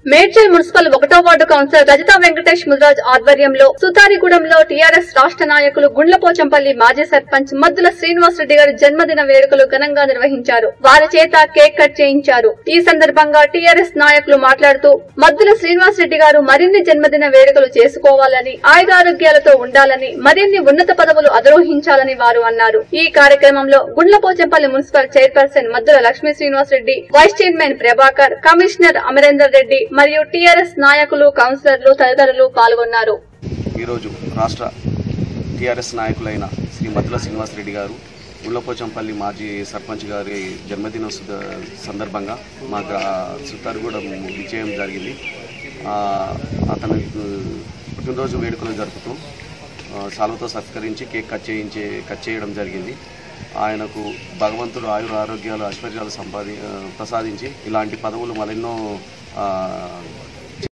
Medchal municipal ఒకటో ward councillor Rajitha Venkatesh Mudiraj ఆధ్వర్యంలో సుతారిగూడెంలో టీఆర్ఎస్ రాష్ట్ర నాయకులు గుండ్లపోచంపల్లి మాజీ సర్పంచ్ మద్దుల శ్రీనివాస్ రెడ్డి గారి జన్మదిన వేడుకలు ఘనంగా నిర్వహించారు వారి చేత కేక్ కట్ చేయించారు ఈ సందర్భంగా టీఆర్ఎస్ నాయకులు మాట్లాడుతూ మద్దుల శ్రీనివాస్ రెడ్డి గారు మరిన్ని జన్మదిన వేడుకలు చేసుకోవాలని ఆయురారోగ్యాలతో ఉండాలని మరిన్ని ఉన్నత పదవులు అధిరోహించాలని వారు అన్నారు ఈ కార్యక్రమంలో Gundlapochampally municipal chairperson Maddula Lakshmi Srinivas Reddy vice chairman Prabhakar commissioner Amarender Reddy మరియు టీఆర్ఎస్ నాయకులు కౌన్సిలర్లు తదితరులు పాల్గొన్నారు ఈరోజు రాష్ట్ర టీఆర్ఎస్ నాయకులైన శ్రీ మద్దుల శ్రీనివాసరెడ్డి గారు ఉళ్ళపోచంపల్లి మాజీ సర్పంచ్ గారి జన్మదిన సుద- సందర్భంగా మా గ్రా సుతారుగూడ విజయం జరిగింది ఆ, అతను ఆ, పుట్టినరోజు వేడుకలు జరుపుతూ ఆ, శాలువతో సత్కరించి కేక్ కట్ చేయించే కట్ చేయడం జరిగింది ఆయనకు భగవంతుడు ఆయుర ఆరోగ్యాలు ఐశ్వర్యాలు సంపాది ఆ, ప్రసాదించి ఇలాంటి పదవులు మరెన్నో ఆ,